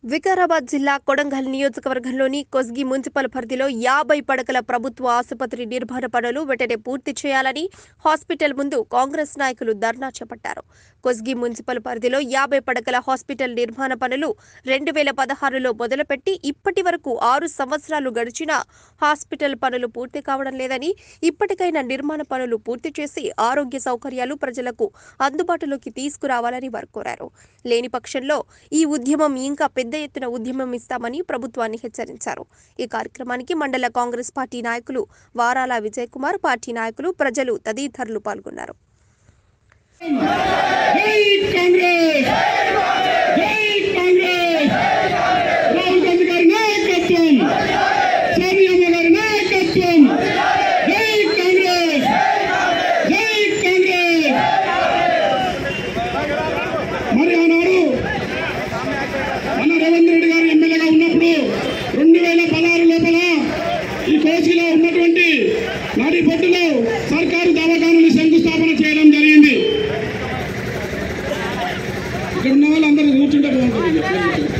వికారాబాద్ జిల్లా కొడంగల్ నియోజకవర్గంలోని కొస్గి మున్సిపల్ పరిధిలో యాభై పడకల ప్రభుత్వ ఆసుపత్రి నిర్మాణ పనులు వెంటనే పూర్తి చేయాలని హాస్పిటల్ ముందు కాంగ్రెస్ నాయకులు ధర్నా చేపట్టారు కొస్గి మున్సిపల్ పరిధిలో యాభై పడకల హాస్పిటల్ నిర్మాణ పనులు రెండు వేల పదహారులో మొదలుపెట్టి ఇప్పటి వరకు ఆరు సంవత్సరాలు గడిచినా హాస్పిటల్ పనులు పూర్తి కావడం లేదని ఇప్పటికైనా నిర్మాణ పనులు పూర్తి చేసి ఆరోగ్య సౌకర్యాలు ప్రజలకు అందుబాటులోకి తీసుకురావాలని వారు కోరారు లేని పక్షంలో ఈ ఉద్యమం ఇంకా పెద్ద ఎత్తున ఉద్యమం ఇస్తామని ప్రభుత్వాన్ని హెచ్చరించారు ఈ కార్యక్రమానికి మండల కాంగ్రెస్ పార్టీ నాయకులు వారాల విజయ్ కుమార్ పార్టీ నాయకులు ప్రజలు తదితరులు పాల్గొన్నారు జై కాంగ్రెస్ జై కాంగ్రెస్ రాహుల్ గాంధీ గారి నాయకత్వం సోనియా గారి నాయకత్వం జై కాంగ్రెస్ జై కాంగ్రెస్ మరి ఆనాడు మన రేవంత్ రెడ్డి గారు ఎమ్మెల్యేగా ఉన్నప్పుడు రెండు వేల పదహారు లోపల ఈ కోసిలో ఉన్నటువంటి నాడిపట్టులో సర్కారు దవాఖానాలు శంకుస్థాపన చేయడం జరిగింది ఇక్కడ ఉన్న వాళ్ళందరూ కూర్చుంటే బాగుంటుంది